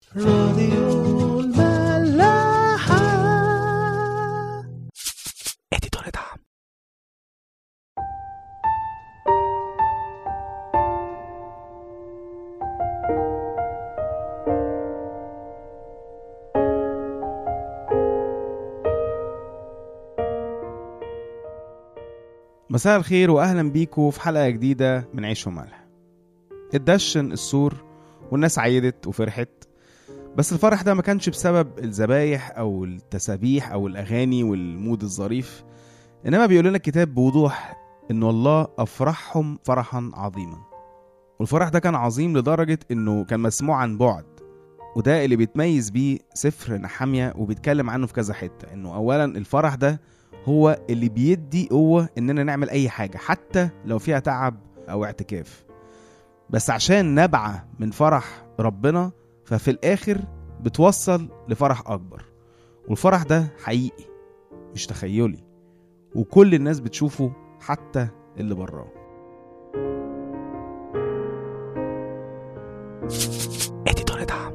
راديو الملاحة اديتور دعم مساء الخير واهلا بيكم في حلقه جديده من عيش وملح اتدشن السور والناس عيدت وفرحت بس الفرح ده ما كانش بسبب الذبايح او التسابيح او الاغاني والمود الظريف انما بيقول لنا الكتاب بوضوح ان الله افرحهم فرحا عظيما والفرح ده كان عظيم لدرجه انه كان مسموع عن بعد وده اللي بيتميز بيه سفر نحامية وبيتكلم عنه في كذا حته انه اولا الفرح ده هو اللي بيدي قوه اننا نعمل اي حاجه حتى لو فيها تعب او اعتكاف بس عشان نبعه من فرح ربنا ففي الاخر بتوصل لفرح اكبر والفرح ده حقيقي مش تخيلي وكل الناس بتشوفه حتى اللي براه اديتور دعم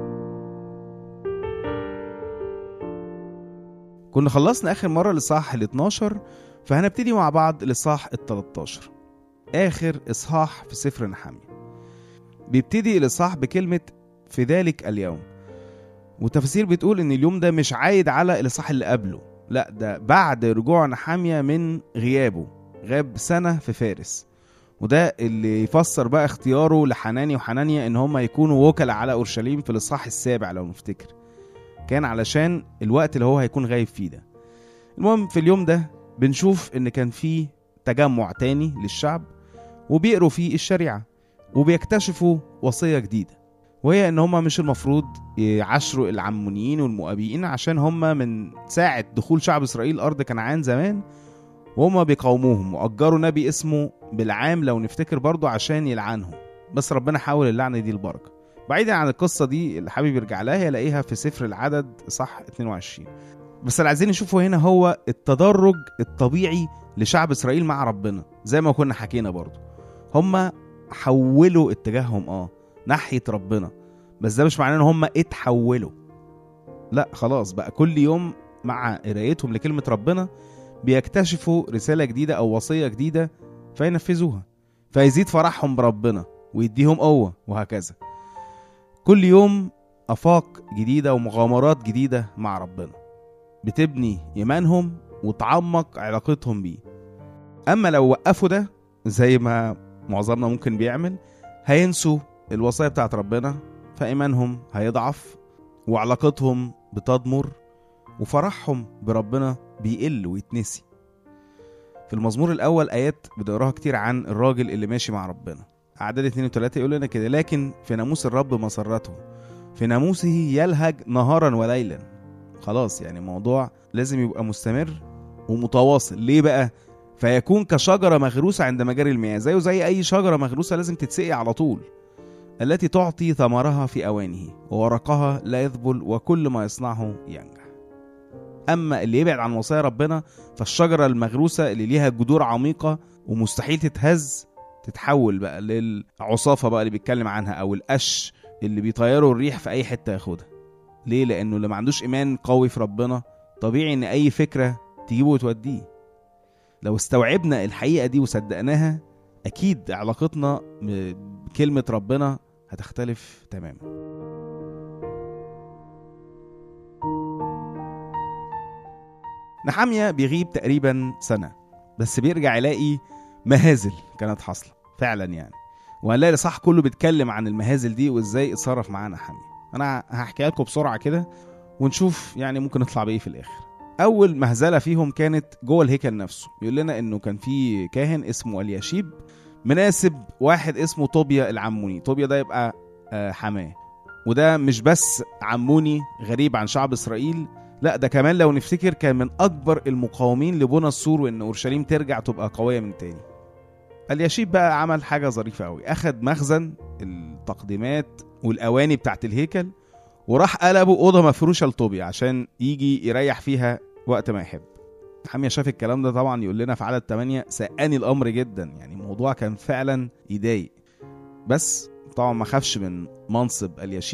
كنا خلصنا اخر مره الاصحاح ال 12 فهنبتدي مع بعض الاصحاح ال 13 اخر اصحاح في سفر نحامية بيبتدي الاصحاح بكلمه في ذلك اليوم والتفاسير بتقول ان اليوم ده مش عايد على الاصحاح اللي قبله لا ده بعد رجوع نحامية من غيابه غاب سنة في فارس وده اللي يفسر بقى اختياره لحناني وحنانيا ان هم يكونوا وكلاء على اورشليم في الاصحاح السابع لو نفتكر كان علشان الوقت اللي هو هيكون غايب فيه ده المهم في اليوم ده بنشوف ان كان في تجمع تاني للشعب وبيقروا فيه الشريعة وبيكتشفوا وصية جديدة وهي ان هم مش المفروض يعاشروا العمونيين والمؤابيين عشان هم من ساعة دخول شعب اسرائيل ارض كنعان زمان وهم بيقاوموهم واجروا نبي اسمه بالعام لو نفتكر برضه عشان يلعنهم بس ربنا حاول اللعنة دي البركة بعيدا عن القصة دي اللي حابب يرجع لها يلاقيها في سفر العدد صح 22 بس اللي عايزين نشوفه هنا هو التدرج الطبيعي لشعب اسرائيل مع ربنا زي ما كنا حكينا برضه هم حولوا اتجاههم اه ناحية ربنا بس ده مش معناه ان هم اتحولوا لا خلاص بقى كل يوم مع قرايتهم لكلمة ربنا بيكتشفوا رسالة جديدة أو وصية جديدة فينفذوها فيزيد فرحهم بربنا ويديهم قوة وهكذا كل يوم آفاق جديدة ومغامرات جديدة مع ربنا بتبني إيمانهم وتعمق علاقتهم بيه أما لو وقفوا ده زي ما معظمنا ممكن بيعمل هينسوا الوصايا بتاعت ربنا فإيمانهم هيضعف وعلاقتهم بتضمر وفرحهم بربنا بيقل ويتنسي في المزمور الأول آيات بنقراها كتير عن الراجل اللي ماشي مع ربنا أعداد اتنين وتلاتة يقول لنا كده لكن في ناموس الرب مسرته في ناموسه يلهج نهارا وليلا خلاص يعني الموضوع لازم يبقى مستمر ومتواصل ليه بقى فيكون كشجرة مغروسة عند مجاري المياه زيه زي أي شجرة مغروسة لازم تتسقي على طول التي تعطي ثمرها في أوانه وورقها لا يذبل وكل ما يصنعه ينجح أما اللي يبعد عن وصايا ربنا فالشجرة المغروسة اللي ليها جذور عميقة ومستحيل تتهز تتحول بقى للعصافة بقى اللي بيتكلم عنها أو القش اللي بيطيروا الريح في أي حتة ياخدها ليه؟ لأنه اللي ما عندوش إيمان قوي في ربنا طبيعي إن أي فكرة تجيبه وتوديه لو استوعبنا الحقيقة دي وصدقناها أكيد علاقتنا بكلمة ربنا هتختلف تماما نحامية بيغيب تقريبا سنة بس بيرجع يلاقي مهازل كانت حاصلة فعلا يعني وهنلاقي الإصحاح كله بيتكلم عن المهازل دي وازاي اتصرف معاها نحامية أنا هحكيها لكم بسرعة كده ونشوف يعني ممكن نطلع بإيه في الآخر اول مهزله فيهم كانت جوه الهيكل نفسه بيقول لنا انه كان في كاهن اسمه الياشيب مناسب واحد اسمه طوبيا العموني طوبيا ده يبقى آه، حماه وده مش بس عموني غريب عن شعب اسرائيل لا ده كمان لو نفتكر كان من اكبر المقاومين لبنى السور وان اورشليم ترجع تبقى قويه من تاني الياشيب بقى عمل حاجه ظريفه قوي اخد مخزن التقديمات والاواني بتاعت الهيكل وراح قلبه اوضه مفروشه لطوبيا عشان يجي يريح فيها وقت ما يحب حامية شاف الكلام ده طبعا يقول لنا في عدد 8 سقاني الامر جدا يعني الموضوع كان فعلا يضايق بس طبعا ما خافش من منصب اليشيب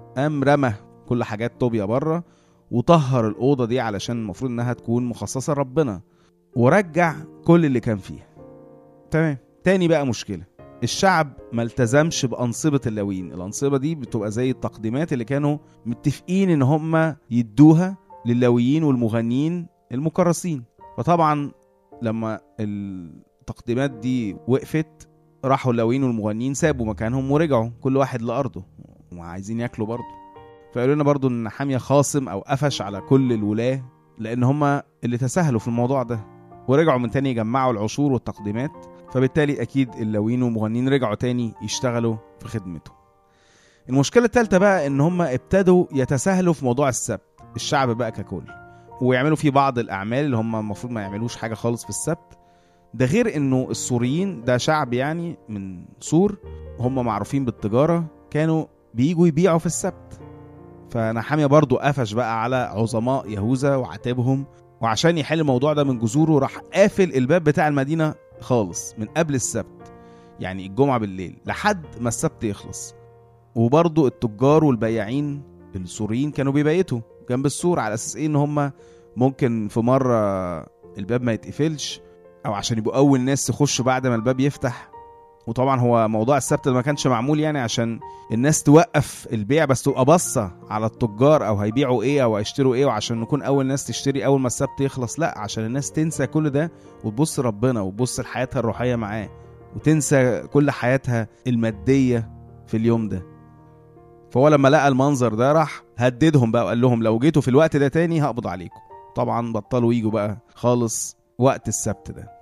قام رمى كل حاجات طوبيا بره وطهر الأوضة دي علشان المفروض إنها تكون مخصصة لربنا ورجع كل اللي كان فيها تمام تاني بقى مشكلة الشعب ما التزمش بأنصبة اللاويين الأنصبة دي بتبقى زي التقديمات اللي كانوا متفقين إن هم يدوها للاويين والمغنيين المكرسين فطبعا لما التقديمات دي وقفت راحوا اللاويين والمغنيين سابوا مكانهم ورجعوا كل واحد لأرضه وعايزين ياكلوا برضه فقالوا لنا برضه ان حامية خاصم او قفش على كل الولاة لان هما اللي تساهلوا في الموضوع ده ورجعوا من تاني يجمعوا العشور والتقديمات فبالتالي اكيد اللاويين والمغنيين رجعوا تاني يشتغلوا في خدمته المشكلة التالتة بقى ان هما ابتدوا يتساهلوا في موضوع السبت الشعب بقى ككل ويعملوا فيه بعض الاعمال اللي هم المفروض ما يعملوش حاجة خالص في السبت ده غير انه السوريين ده شعب يعني من سور هم معروفين بالتجارة كانوا بيجوا يبيعوا في السبت فنحامية برضو قفش بقى على عظماء يهوذا وعاتبهم وعشان يحل الموضوع ده من جذوره راح قافل الباب بتاع المدينة خالص من قبل السبت يعني الجمعة بالليل لحد ما السبت يخلص وبرضو التجار والبياعين السوريين كانوا بيبيتوا جنب السور على اساس ايه ان هم ممكن في مرة الباب ما يتقفلش او عشان يبقوا اول ناس تخش بعد ما الباب يفتح وطبعا هو موضوع السبت ده ما كانش معمول يعني عشان الناس توقف البيع بس تبقى باصه على التجار او هيبيعوا ايه او هيشتروا ايه وعشان نكون اول ناس تشتري اول ما السبت يخلص لا عشان الناس تنسى كل ده وتبص ربنا وتبص لحياتها الروحيه معاه وتنسى كل حياتها الماديه في اليوم ده فهو لما لقى المنظر ده راح هددهم بقى وقال لهم لو جيتوا في الوقت ده تاني هقبض عليكم طبعا بطلوا يجوا بقى خالص وقت السبت ده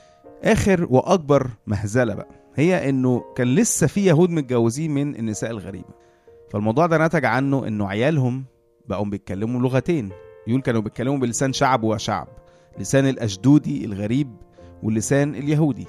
اخر واكبر مهزله بقى هي انه كان لسه في يهود متجوزين من النساء الغريبه فالموضوع ده نتج عنه انه عيالهم بقوا بيتكلموا لغتين يقول كانوا بيتكلموا بلسان شعب وشعب لسان الاشدودي الغريب واللسان اليهودي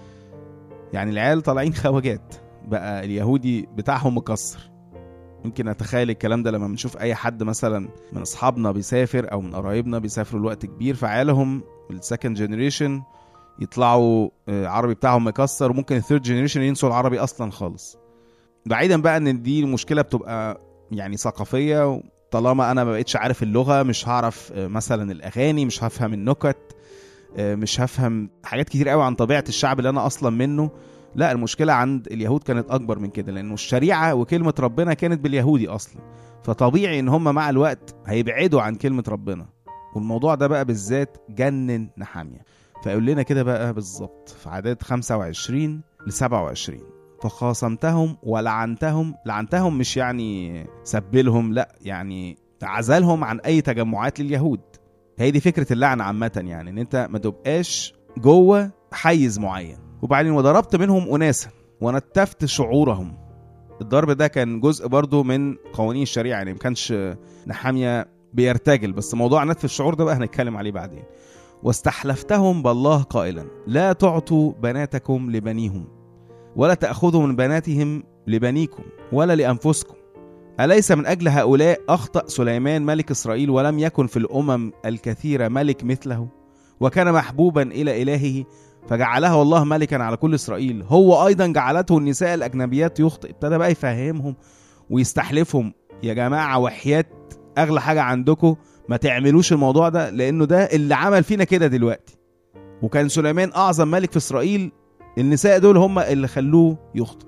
يعني العيال طالعين خواجات بقى اليهودي بتاعهم مكسر يمكن اتخيل الكلام ده لما بنشوف اي حد مثلا من اصحابنا بيسافر او من قرايبنا بيسافروا لوقت كبير فعيالهم السكند جنريشن يطلعوا آه، عربي بتاعهم مكسر وممكن الثيرد جنريشن ينسوا العربي اصلا خالص بعيدا بقى ان دي المشكله بتبقى يعني ثقافيه طالما انا ما بقتش عارف اللغه مش هعرف آه، مثلا الاغاني مش هفهم النكت آه، مش هفهم حاجات كتير قوي عن طبيعه الشعب اللي انا اصلا منه لا المشكله عند اليهود كانت اكبر من كده لانه الشريعه وكلمه ربنا كانت باليهودي اصلا فطبيعي ان هم مع الوقت هيبعدوا عن كلمه ربنا والموضوع ده بقى بالذات جنن نحاميه فيقول لنا كده بقى بالظبط في عدد 25 ل 27 فخاصمتهم ولعنتهم لعنتهم مش يعني سبلهم لا يعني عزلهم عن اي تجمعات لليهود هي دي فكره اللعنه عامه يعني ان انت ما تبقاش جوه حيز معين وبعدين وضربت منهم اناسا ونتفت شعورهم الضرب ده كان جزء برضو من قوانين الشريعه يعني ما كانش نحاميه بيرتجل بس موضوع نتف الشعور ده بقى هنتكلم عليه بعدين واستحلفتهم بالله قائلا لا تعطوا بناتكم لبنيهم ولا تأخذوا من بناتهم لبنيكم ولا لأنفسكم أليس من أجل هؤلاء أخطأ سليمان ملك إسرائيل ولم يكن في الأمم الكثيرة ملك مثله وكان محبوبا إلى إلهه فجعله الله ملكا على كل إسرائيل هو أيضا جعلته النساء الأجنبيات يخطئ ابتدى بقى يفهمهم ويستحلفهم يا جماعة وحياة أغلى حاجة عندكم ما تعملوش الموضوع ده لانه ده اللي عمل فينا كده دلوقتي وكان سليمان اعظم ملك في اسرائيل النساء دول هم اللي خلوه يخطئ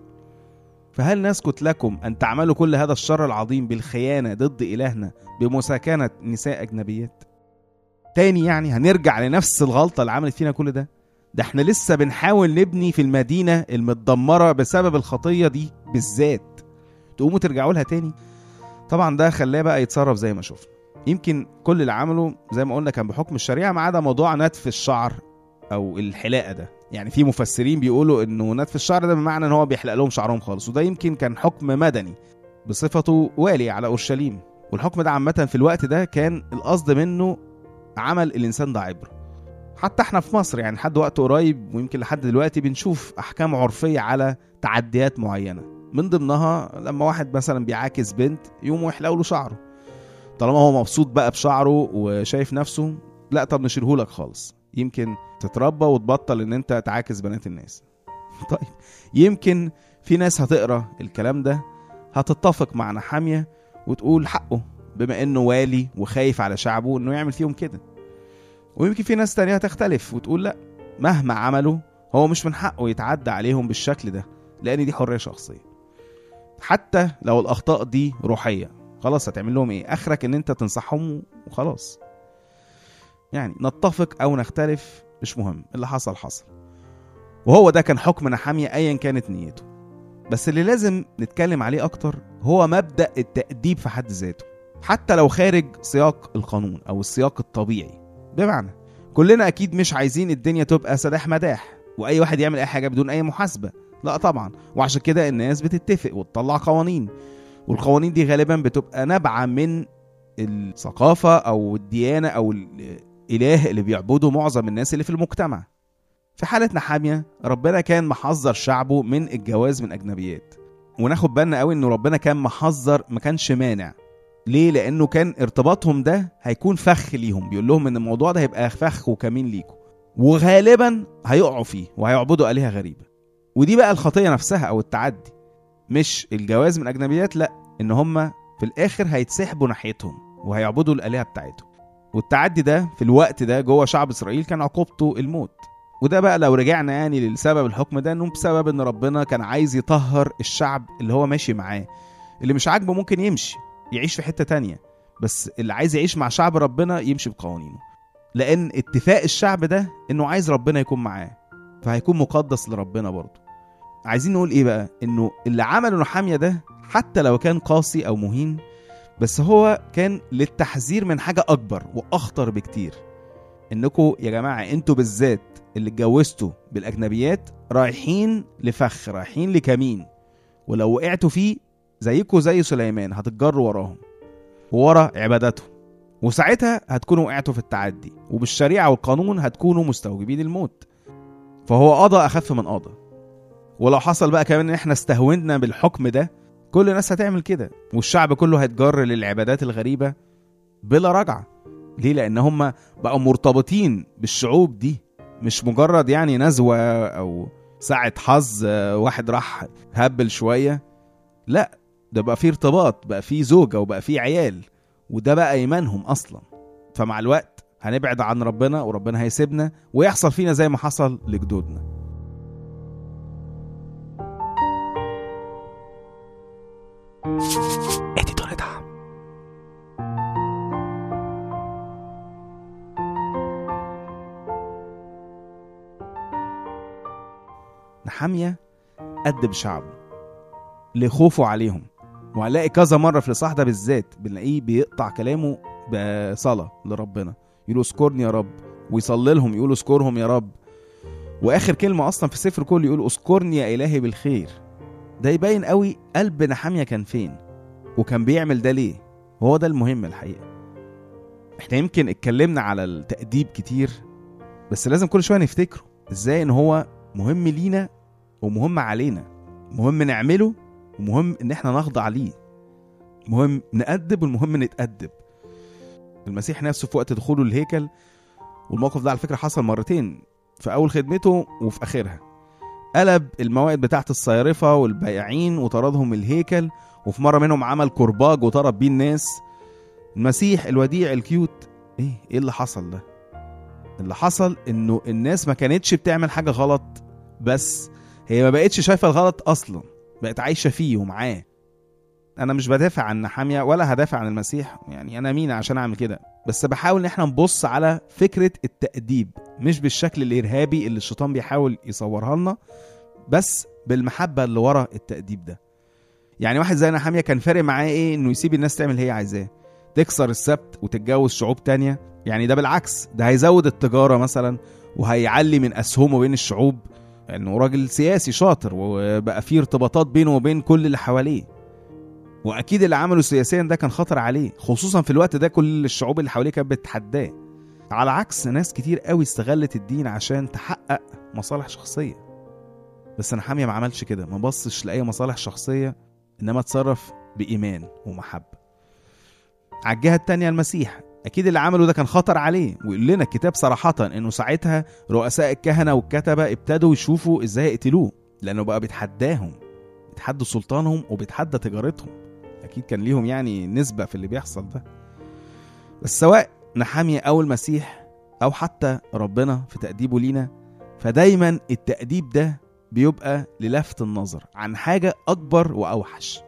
فهل نسكت لكم ان تعملوا كل هذا الشر العظيم بالخيانه ضد الهنا بمساكنه نساء اجنبيات تاني يعني هنرجع لنفس الغلطه اللي عملت فينا كل ده ده احنا لسه بنحاول نبني في المدينه المتدمره بسبب الخطيه دي بالذات تقوموا ترجعوا لها تاني طبعا ده خلاه بقى يتصرف زي ما شفنا يمكن كل اللي عمله زي ما قلنا كان بحكم الشريعه ما عدا موضوع نتف الشعر او الحلاقه ده يعني في مفسرين بيقولوا انه نتف الشعر ده بمعنى ان هو بيحلق لهم شعرهم خالص وده يمكن كان حكم مدني بصفته والي على اورشليم والحكم ده عامه في الوقت ده كان القصد منه عمل الانسان ده عبره حتى احنا في مصر يعني لحد وقت قريب ويمكن لحد دلوقتي بنشوف احكام عرفيه على تعديات معينه من ضمنها لما واحد مثلا بيعاكس بنت يقوم يحلقوا له شعره طالما هو مبسوط بقى بشعره وشايف نفسه لا طب نشيله لك خالص يمكن تتربى وتبطل ان انت تعاكس بنات الناس طيب يمكن في ناس هتقرا الكلام ده هتتفق مع نحاميه وتقول حقه بما انه والي وخايف على شعبه انه يعمل فيهم كده ويمكن في ناس تانية تختلف وتقول لا مهما عملوا هو مش من حقه يتعدى عليهم بالشكل ده لان دي حريه شخصيه حتى لو الاخطاء دي روحيه خلاص هتعمل لهم ايه اخرك ان انت تنصحهم وخلاص يعني نتفق او نختلف مش مهم اللي حصل حصل وهو ده كان حكم نحامية ايا كانت نيته بس اللي لازم نتكلم عليه اكتر هو مبدأ التأديب في حد ذاته حتى لو خارج سياق القانون او السياق الطبيعي بمعنى كلنا اكيد مش عايزين الدنيا تبقى سداح مداح واي واحد يعمل اي حاجه بدون اي محاسبه لا طبعا وعشان كده الناس بتتفق وتطلع قوانين والقوانين دي غالبا بتبقى نابعه من الثقافه او الديانه او الاله اللي بيعبده معظم الناس اللي في المجتمع في حالة نحامية ربنا كان محذر شعبه من الجواز من أجنبيات وناخد بالنا قوي إنه ربنا كان محذر ما كانش مانع ليه؟ لأنه كان ارتباطهم ده هيكون فخ ليهم بيقول لهم إن الموضوع ده هيبقى فخ وكمين ليكم وغالبا هيقعوا فيه وهيعبدوا آلهة غريبة ودي بقى الخطية نفسها أو التعدي مش الجواز من أجنبيات لأ إن هما في الآخر هيتسحبوا ناحيتهم وهيعبدوا الآلهة بتاعتهم والتعدي ده في الوقت ده جوه شعب إسرائيل كان عقوبته الموت وده بقى لو رجعنا يعني للسبب الحكم ده انه بسبب ان ربنا كان عايز يطهر الشعب اللي هو ماشي معاه اللي مش عاجبه ممكن يمشي يعيش في حتة تانية بس اللي عايز يعيش مع شعب ربنا يمشي بقوانينه لان اتفاق الشعب ده انه عايز ربنا يكون معاه فهيكون مقدس لربنا برضه عايزين نقول ايه بقى انه اللي عمله نحامية ده حتى لو كان قاسي او مهين بس هو كان للتحذير من حاجة اكبر واخطر بكتير انكم يا جماعة انتوا بالذات اللي اتجوزتوا بالاجنبيات رايحين لفخ رايحين لكمين ولو وقعتوا فيه زيكوا زي سليمان هتتجروا وراهم وورا عباداتهم وساعتها هتكونوا وقعتوا في التعدي وبالشريعة والقانون هتكونوا مستوجبين الموت فهو قضى أخف من قضى ولو حصل بقى كمان إن إحنا استهونا بالحكم ده كل الناس هتعمل كده والشعب كله هيتجر للعبادات الغريبة بلا رجعة ليه؟ لأن هم بقوا مرتبطين بالشعوب دي مش مجرد يعني نزوة أو ساعة حظ واحد راح هبل شوية لا ده بقى فيه ارتباط بقى فيه زوجة وبقى فيه عيال وده بقى إيمانهم أصلا فمع الوقت هنبعد عن ربنا وربنا هيسيبنا ويحصل فينا زي ما حصل لجدودنا اديتور دعم نحامية أدب شعبه لخوفه عليهم وهنلاقي كذا مرة في الإصحاح ده بالذات بنلاقيه بيقطع كلامه بصلاة لربنا يقول اذكرني يا رب ويصلي لهم يقول اذكرهم يا رب واخر كلمه اصلا في السفر كله يقول اذكرني يا الهي بالخير ده يبين قوي قلب نحاميه كان فين وكان بيعمل ده ليه وهو ده المهم الحقيقه احنا يمكن اتكلمنا على التأديب كتير بس لازم كل شويه نفتكره ازاي ان هو مهم لينا ومهم علينا مهم نعمله ومهم ان احنا نخضع ليه مهم نأدب والمهم نتأدب المسيح نفسه في وقت دخوله الهيكل والموقف ده على فكره حصل مرتين في اول خدمته وفي اخرها قلب الموائد بتاعت الصيارفه والبياعين وطردهم الهيكل وفي مره منهم عمل كرباج وطرد بيه الناس المسيح الوديع الكيوت ايه ايه اللي حصل ده اللي حصل انه الناس ما كانتش بتعمل حاجه غلط بس هي ما بقتش شايفه الغلط اصلا بقت عايشه فيه ومعاه انا مش بدافع عن نحاميه ولا هدافع عن المسيح يعني انا مين عشان اعمل كده بس بحاول ان احنا نبص على فكره التاديب مش بالشكل الارهابي اللي الشيطان بيحاول يصورها لنا بس بالمحبه اللي ورا التاديب ده يعني واحد زي نحاميه كان فارق معاه ايه انه يسيب الناس تعمل اللي هي عايزاه تكسر السبت وتتجوز شعوب تانية يعني ده بالعكس ده هيزود التجاره مثلا وهيعلي من اسهمه بين الشعوب انه راجل سياسي شاطر وبقى فيه ارتباطات بينه وبين كل اللي حواليه واكيد اللي عمله سياسيا ده كان خطر عليه خصوصا في الوقت ده كل الشعوب اللي حواليه كانت بتتحداه على عكس ناس كتير قوي استغلت الدين عشان تحقق مصالح شخصيه بس نحاميه ما عملش كده ما بصش لاي مصالح شخصيه انما اتصرف بايمان ومحبه على الجهه التانية المسيح اكيد اللي عمله ده كان خطر عليه ويقول لنا الكتاب صراحه انه ساعتها رؤساء الكهنه والكتبه ابتدوا يشوفوا ازاي يقتلوه لانه بقى بيتحداهم بيتحدى سلطانهم وبيتحدى تجارتهم اكيد كان ليهم يعني نسبه في اللي بيحصل ده بس سواء نحامية او المسيح او حتى ربنا في تأديبه لينا فدايما التأديب ده بيبقى للفت النظر عن حاجة أكبر وأوحش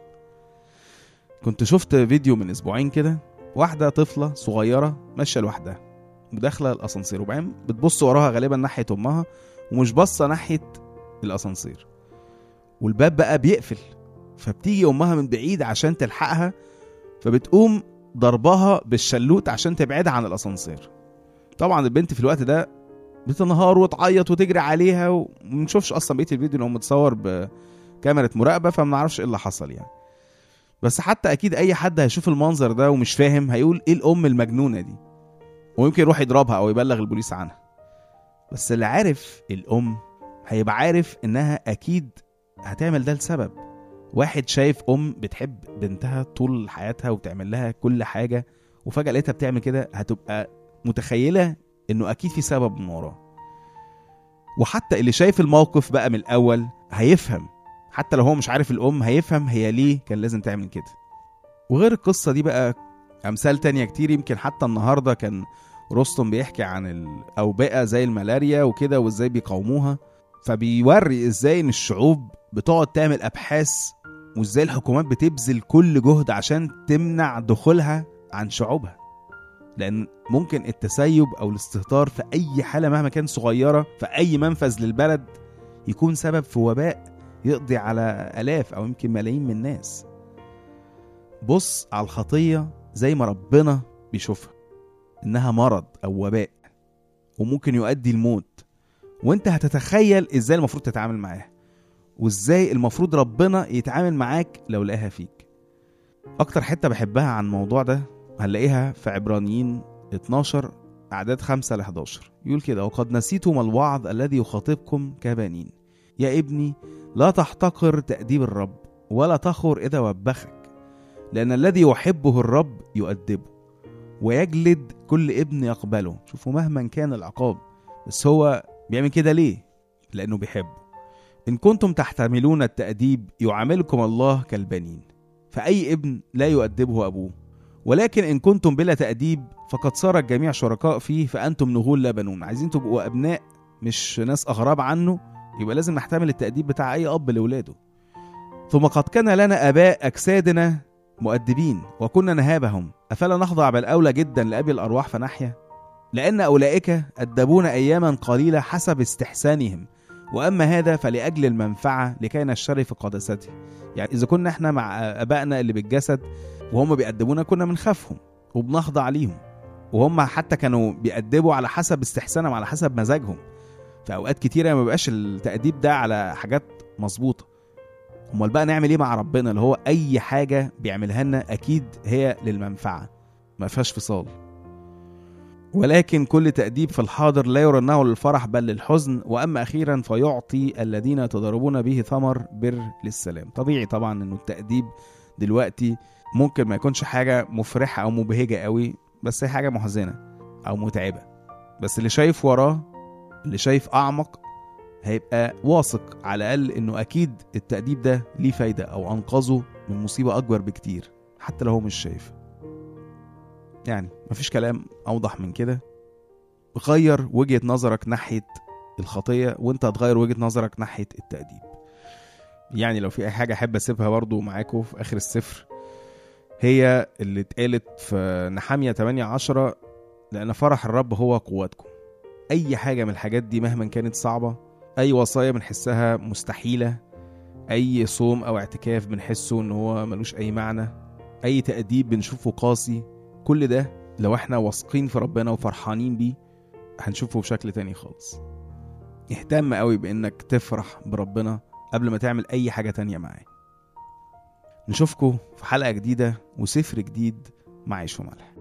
كنت شفت فيديو من أسبوعين كده واحدة طفلة صغيرة ماشية لوحدها وداخلة الأسانسير وبعدين بتبص وراها غالبا ناحية أمها ومش باصة ناحية الأسانسير والباب بقى بيقفل فبتيجي أمها من بعيد عشان تلحقها فبتقوم ضربها بالشلوت عشان تبعدها عن الأسانسير طبعا البنت في الوقت ده بتنهار وتعيط وتجري عليها ومنشوفش اصلا بقيه الفيديو لو متصور بكاميرا مراقبه فما نعرفش ايه اللي حصل يعني بس حتى اكيد اي حد هيشوف المنظر ده ومش فاهم هيقول ايه الام المجنونه دي ويمكن يروح يضربها او يبلغ البوليس عنها بس اللي عارف الام هيبقى عارف انها اكيد هتعمل ده لسبب واحد شايف ام بتحب بنتها طول حياتها وبتعمل لها كل حاجه وفجاه لقيتها بتعمل كده هتبقى متخيله انه اكيد في سبب من وراه وحتى اللي شايف الموقف بقى من الاول هيفهم حتى لو هو مش عارف الام هيفهم هي ليه كان لازم تعمل كده وغير القصه دي بقى امثال تانية كتير يمكن حتى النهارده كان رستم بيحكي عن الاوبئه زي الملاريا وكده وازاي بيقاوموها فبيوري ازاي ان الشعوب بتقعد تعمل ابحاث وازاي الحكومات بتبذل كل جهد عشان تمنع دخولها عن شعوبها لان ممكن التسيب او الاستهتار في اي حاله مهما كان صغيره في اي منفذ للبلد يكون سبب في وباء يقضي على الاف او يمكن ملايين من الناس بص على الخطيه زي ما ربنا بيشوفها انها مرض او وباء وممكن يؤدي الموت وانت هتتخيل ازاي المفروض تتعامل معاها وازاي المفروض ربنا يتعامل معاك لو لقاها فيك اكتر حته بحبها عن الموضوع ده هنلاقيها في عبرانيين 12 أعداد 5 ل 11 يقول كده وقد نسيتم الوعظ الذي يخاطبكم كبنين يا ابني لا تحتقر تأديب الرب ولا تخر إذا وبخك لأن الذي يحبه الرب يؤدبه ويجلد كل ابن يقبله شوفوا مهما كان العقاب بس هو بيعمل كده ليه لأنه بيحبه إن كنتم تحتملون التأديب يعاملكم الله كالبنين فأي ابن لا يؤدبه أبوه ولكن إن كنتم بلا تأديب فقد صار الجميع شركاء فيه فأنتم نغول لا بنون عايزين تبقوا أبناء مش ناس أغراب عنه يبقى لازم نحتمل التأديب بتاع أي أب لأولاده ثم قد كان لنا آباء أجسادنا مؤدبين وكنا نهابهم أفلا نخضع بل أولى جدا لأبي الأرواح فنحيا لأن أولئك أدبونا أياما قليلة حسب استحسانهم وأما هذا فلأجل المنفعة لكي نشتري في قدسته يعني إذا كنا إحنا مع آبائنا اللي بالجسد وهم بيقدمونا كنا بنخافهم وبنخضع ليهم وهم حتى كانوا بيأدبوا على حسب استحسانهم على حسب مزاجهم في اوقات كتيره ما بيبقاش التأديب ده على حاجات مظبوطه امال بقى نعمل ايه مع ربنا اللي هو اي حاجه بيعملها لنا اكيد هي للمنفعه ما فيهاش فصال ولكن كل تأديب في الحاضر لا يرنه للفرح بل للحزن وأما أخيرا فيعطي الذين يتضربون به ثمر بر للسلام طبيعي طبعا أنه التأديب دلوقتي ممكن ما يكونش حاجة مفرحة أو مبهجة قوي بس هي حاجة محزنة أو متعبة بس اللي شايف وراه اللي شايف أعمق هيبقى واثق على الأقل إنه أكيد التأديب ده ليه فايدة أو أنقذه من مصيبة أكبر بكتير حتى لو هو مش شايف يعني مفيش كلام أوضح من كده غير وجهة نظرك ناحية الخطية وانت هتغير وجهة نظرك ناحية التأديب يعني لو في أي حاجة أحب أسيبها برضو معاكم في آخر السفر هي اللي اتقالت في نحامية 8 10 لأن فرح الرب هو قوتكم أي حاجة من الحاجات دي مهما كانت صعبة أي وصايا بنحسها مستحيلة أي صوم أو اعتكاف بنحسه إن هو ملوش أي معنى أي تأديب بنشوفه قاسي كل ده لو احنا واثقين في ربنا وفرحانين بيه هنشوفه بشكل تاني خالص اهتم قوي بانك تفرح بربنا قبل ما تعمل اي حاجة تانية معاه نشوفكم في حلقة جديدة وسفر جديد مع عيش وملح